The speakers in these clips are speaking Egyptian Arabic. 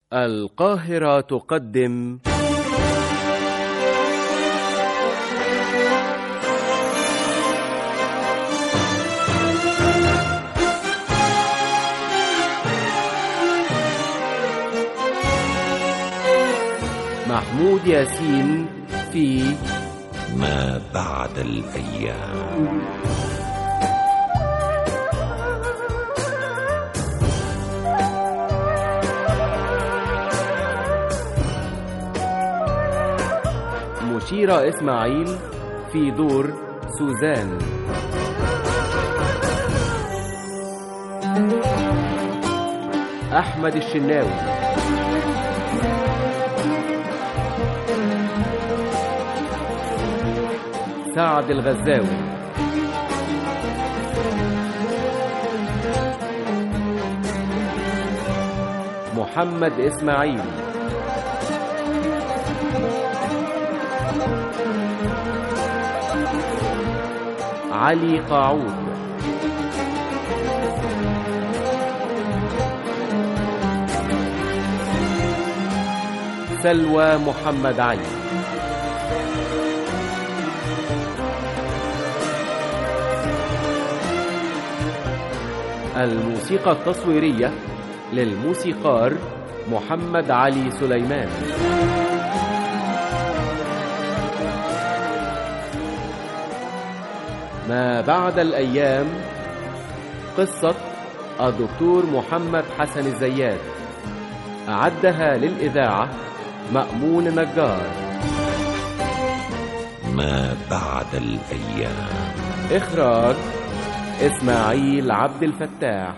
القاهرة تقدم محمود ياسين في ما بعد الأيام مشيرة إسماعيل في دور سوزان أحمد الشناوي سعد الغزاوي محمد إسماعيل علي قاعود سلوى محمد علي الموسيقى التصويرية للموسيقار محمد علي سليمان ما بعد الأيام قصة الدكتور محمد حسن الزيات أعدها للإذاعة مأمون نجار ما بعد الأيام إخراج إسماعيل عبد الفتاح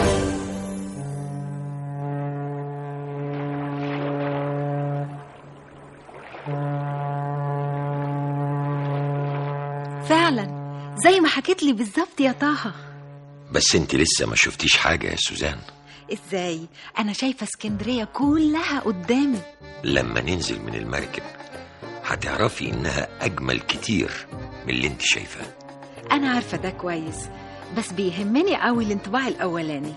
فعلا زي ما حكيت لي بالظبط يا طه بس انت لسه ما شفتيش حاجة يا سوزان ازاي انا شايفه اسكندريه كلها قدامي لما ننزل من المركب هتعرفي انها اجمل كتير من اللي انت شايفاه انا عارفه ده كويس بس بيهمني قوي الانطباع الاولاني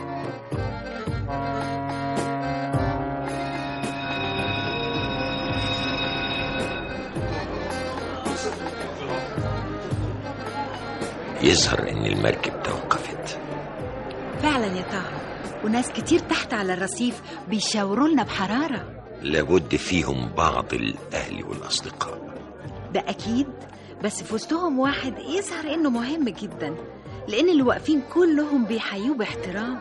يظهر ان المركب توقفت فعلا يا طه وناس كتير تحت على الرصيف بيشاوروا لنا بحراره لابد فيهم بعض الاهل والاصدقاء ده اكيد بس في وسطهم واحد يظهر انه مهم جدا لان اللي واقفين كلهم بيحيوه باحترام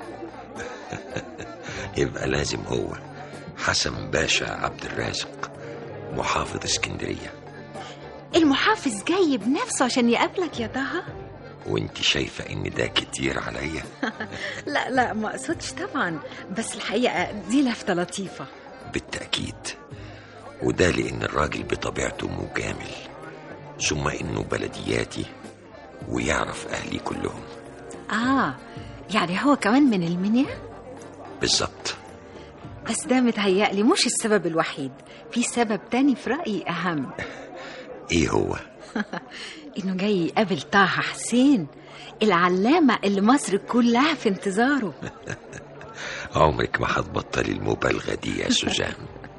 يبقى لازم هو حسن باشا عبد الرازق محافظ اسكندريه المحافظ جاي بنفسه عشان يقابلك يا طه وانت شايفه ان ده كتير عليا لا لا ما اقصدش طبعا بس الحقيقه دي لفته لطيفه بالتاكيد وده لان الراجل بطبيعته مجامل ثم انه بلدياتي ويعرف اهلي كلهم اه يعني هو كمان من المنيا بالظبط بس ده متهيألي مش السبب الوحيد في سبب تاني في رأيي أهم ايه هو إنه جاي يقابل طه حسين العلامة اللي مصر كلها في انتظاره عمرك ما هتبطلي المبالغه دي يا سوزان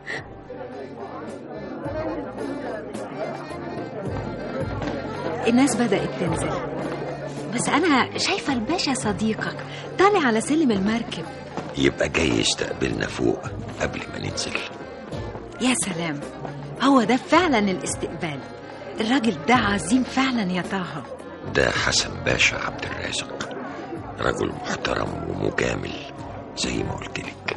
الناس بدأت تنزل بس أنا شايفة الباشا صديقك طالع على سلم المركب يبقى جاي يستقبلنا فوق قبل ما ننزل يا سلام هو ده فعلا الاستقبال الراجل ده عظيم فعلا يا طه ده حسن باشا عبد الرازق رجل محترم ومجامل زي ما قلت لك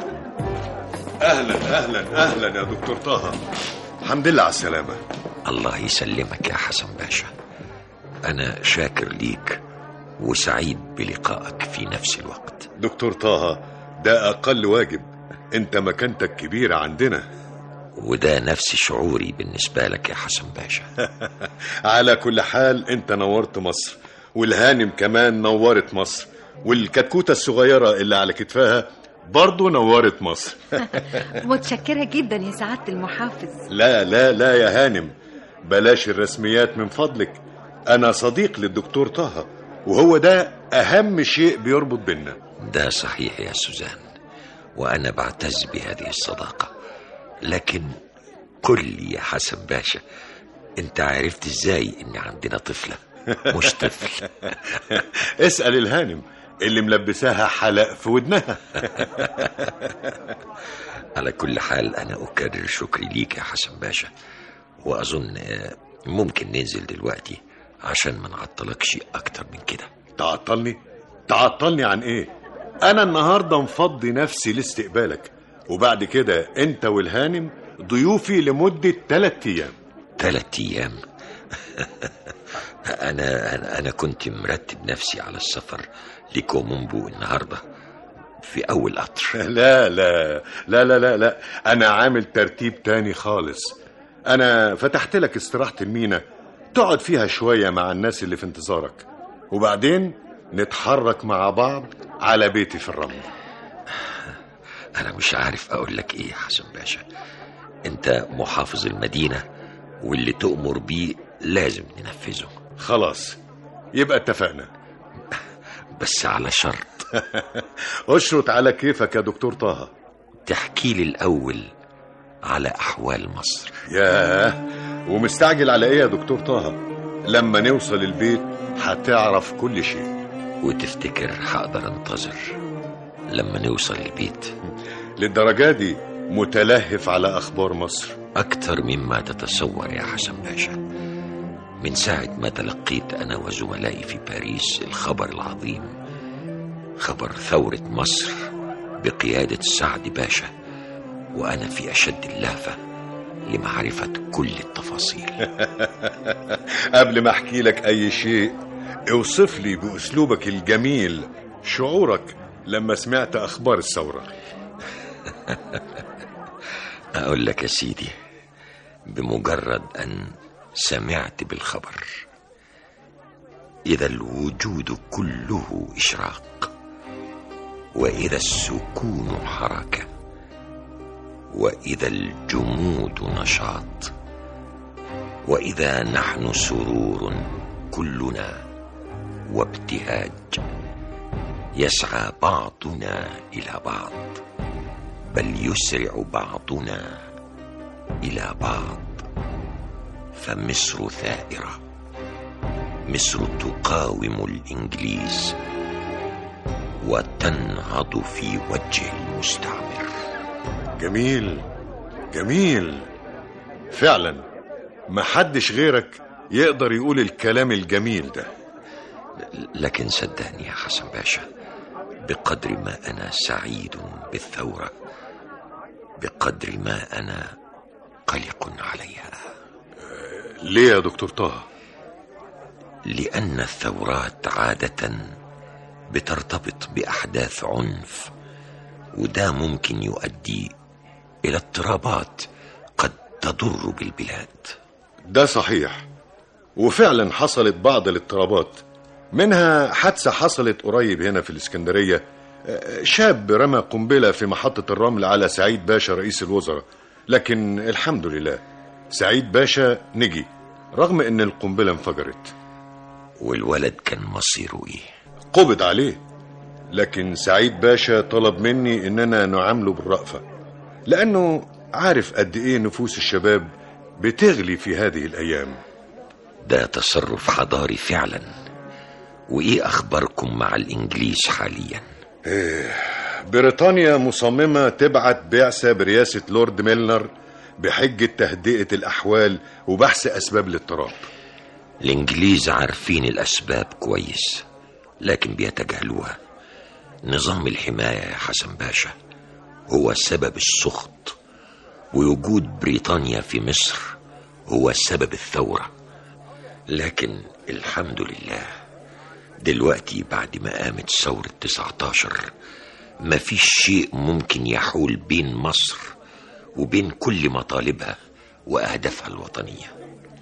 اهلا اهلا اهلا يا دكتور طه الحمد لله على السلامه الله يسلمك يا حسن باشا أنا شاكر ليك وسعيد بلقائك في نفس الوقت دكتور طه ده اقل واجب انت مكانتك كبيره عندنا وده نفس شعوري بالنسبة لك يا حسن باشا على كل حال انت نورت مصر والهانم كمان نورت مصر والكتكوته الصغيره اللي على كتفها برضه نورت مصر متشكرة جدا يا سعادة المحافظ لا لا لا يا هانم بلاش الرسميات من فضلك انا صديق للدكتور طه وهو ده اهم شيء بيربط بينا ده صحيح يا سوزان وأنا بعتز بهذه الصداقة لكن قل لي يا حسن باشا أنت عرفت إزاي إن عندنا طفلة مش طفل اسأل الهانم اللي ملبساها حلق في ودنها على كل حال أنا أكرر شكري ليك يا حسن باشا وأظن آه، ممكن ننزل دلوقتي عشان ما نعطلكش أكتر من كده تعطلني تعطلني عن ايه انا النهارده مفضي نفسي لاستقبالك وبعد كده انت والهانم ضيوفي لمدة ثلاثة ايام ثلاث أيام أنا أنا أنا كنت مرتب نفسي على السفر لكومومبو النهاردة في أول قطر لا لا لا لا لا لا انا عامل ترتيب تاني خالص انا فتحت لك استراحة المينا تقعد فيها شوية مع الناس اللي في انتظارك وبعدين نتحرك مع بعض على بيتي في الرمل أنا مش عارف أقول لك إيه يا حسن باشا أنت محافظ المدينة واللي تؤمر بيه لازم ننفذه خلاص يبقى اتفقنا بس على شرط اشرط على كيفك يا دكتور طه تحكي لي الأول على أحوال مصر ياه ومستعجل على ايه يا دكتور طه لما نوصل البيت هتعرف كل شيء وتفتكر هقدر انتظر لما نوصل البيت للدرجة دي متلهف على اخبار مصر أكثر مما تتصور يا حسن باشا من ساعة ما تلقيت أنا وزملائي في باريس الخبر العظيم خبر ثورة مصر بقيادة سعد باشا وأنا في أشد اللهفة لمعرفة كل التفاصيل قبل ما احكي لك اي شيء اوصف لي باسلوبك الجميل شعورك لما سمعت اخبار الثورة أقول لك يا سيدي بمجرد أن سمعت بالخبر إذا الوجود كله إشراق وإذا السكون حركة وإذا الجمود نشاط وإذا نحن سرور كلنا وابتهاج يسعى بعضنا إلى بعض بل يسرع بعضنا الى بعض فمصر ثائره مصر تقاوم الانجليز وتنهض في وجه المستعمر جميل جميل فعلا محدش غيرك يقدر يقول الكلام الجميل ده لكن صدقني يا حسن باشا بقدر ما انا سعيد بالثوره بقدر ما انا قلق عليها ليه يا دكتور طه لان الثورات عاده بترتبط باحداث عنف وده ممكن يؤدي الى اضطرابات قد تضر بالبلاد ده صحيح وفعلا حصلت بعض الاضطرابات منها حادثة حصلت قريب هنا في الإسكندرية آه، شاب رمى قنبلة في محطة الرمل على سعيد باشا رئيس الوزراء لكن الحمد لله سعيد باشا نجي رغم ان القنبلة انفجرت والولد كان مصيره ايه قبض عليه لكن سعيد باشا طلب مني اننا نعامله بالرأفة لانه عارف قد ايه نفوس الشباب بتغلي في هذه الايام ده تصرف حضاري فعلا وايه اخباركم مع الانجليز حاليا بريطانيا مصممة تبعت بعثة برئاسة لورد ميلنر بحجة تهدئة الأحوال وبحث أسباب الاضطراب الانجليز عارفين الاسباب كويس لكن بيتجاهلوها نظام الحمايه يا حسن باشا هو سبب السخط ووجود بريطانيا في مصر هو سبب الثوره لكن الحمد لله دلوقتي بعد ما قامت ثورة 19 مفيش شيء ممكن يحول بين مصر وبين كل مطالبها وأهدافها الوطنية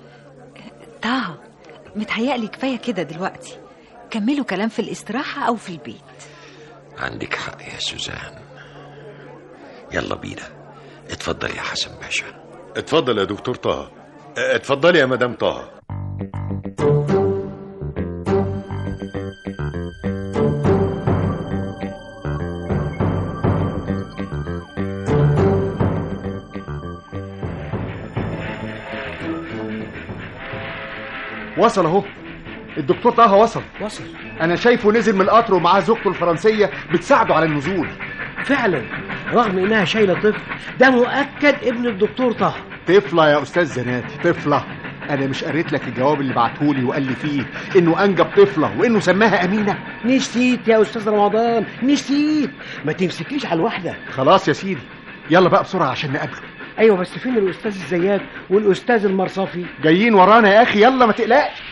طه متهيألي كفاية كده دلوقتي كملوا كلام في الاستراحة أو في البيت عندك حق يا سوزان يلا بينا اتفضل يا حسن باشا اتفضل يا دكتور طه اتفضلي يا مدام طه وصل اهو الدكتور طه وصل وصل انا شايفه نزل من القطر ومعاه زوجته الفرنسيه بتساعده على النزول فعلا رغم انها شايله طفل ده مؤكد ابن الدكتور طه طفله يا استاذ زناتي طفله انا مش قريت لك الجواب اللي بعتهولي وقال لي فيه انه انجب طفله وانه سماها امينه نسيت يا استاذ رمضان نسيت ما تمسكيش على الواحده خلاص يا سيدي يلا بقى بسرعه عشان نقابله ايوه بس فين الاستاذ الزيات والاستاذ المرصفي جايين ورانا يا اخي يلا ما تقلقش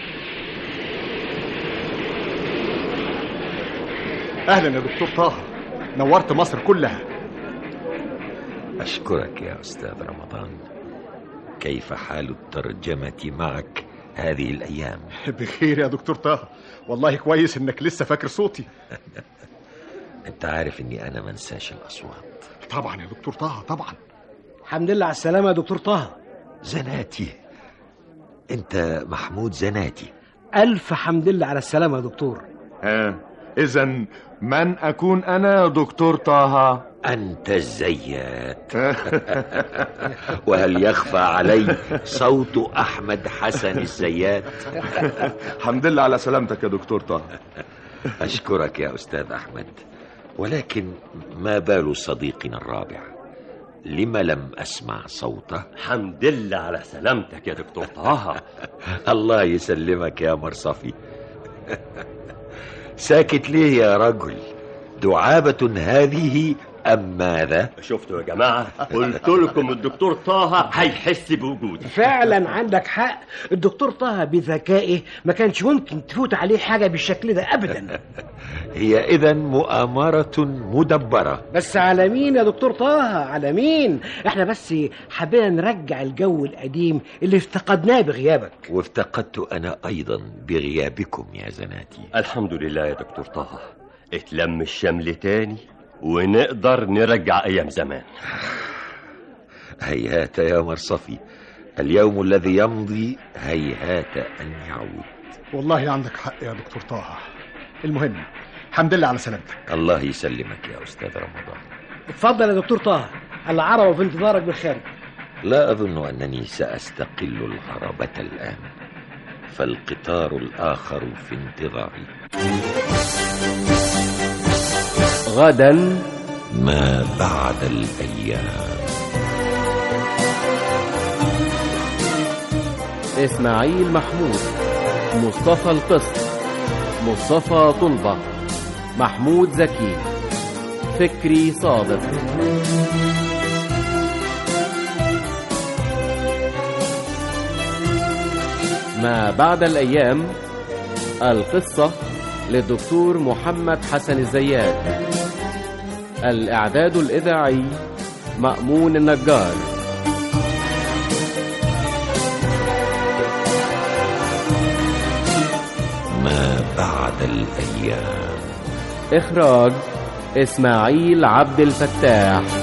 اهلا يا دكتور طه نورت مصر كلها أشكرك يا أستاذ رمضان كيف حال الترجمة معك هذه الأيام بخير يا دكتور طه والله كويس انك لسه فاكر صوتي أنت عارف أني أنا منساش الأصوات طبعا يا دكتور طه طبعا الحمد لله على السلامه يا دكتور طه زناتي أنت محمود زناتي الف حمد لله على السلامه يا دكتور ها اذا من اكون انا دكتور طه أنت الزيات وهل يخفى علي صوت أحمد حسن الزيات الحمد لله على سلامتك يا دكتور طه أشكرك يا أستاذ أحمد ولكن ما بال صديقنا الرابع لم لم أسمع صوته حمد لله على سلامتك يا دكتور طه الله يسلمك يا مرصفي ساكت ليه يا رجل دعابة هذه أم ماذا شفتوا يا جماعة قلت لكم الدكتور طه هيحس بوجودي فعلا عندك حق الدكتور طه بذكائه ما كانش ممكن تفوت عليه حاجه بالشكل ده ابدا هي إذا مؤامرة مدبرة بس على مين يا دكتور طه على مين احنا بس حبينا نرجع الجو القديم اللي افتقدناه بغيابك وافتقدت أنا أيضا بغيابكم يا زناتي الحمد لله يا دكتور طه اتلم الشمل تاني ونقدر نرجع ايام زمان هيهات يا مرصفي اليوم الذي يمضي هيهات أن يعود والله عندك حق يا دكتور طه المهم الحمد لله على سلامتك الله يسلمك يا أستاذ رمضان اتفضل يا دكتور طه العربه في انتظارك بالخارج لا أظن أنني سأستقل العربة الآن فالقطار الآخر في انتظاري غدا ما بعد الأيام إسماعيل محمود مصطفى القسط مصطفى طلبة محمود زكي فكري صادق ما بعد الأيام القصة للدكتور محمد حسن الزيات الإعداد الإذاعي مأمون النجار ما بعد الأيام إخراج إسماعيل عبد الفتاح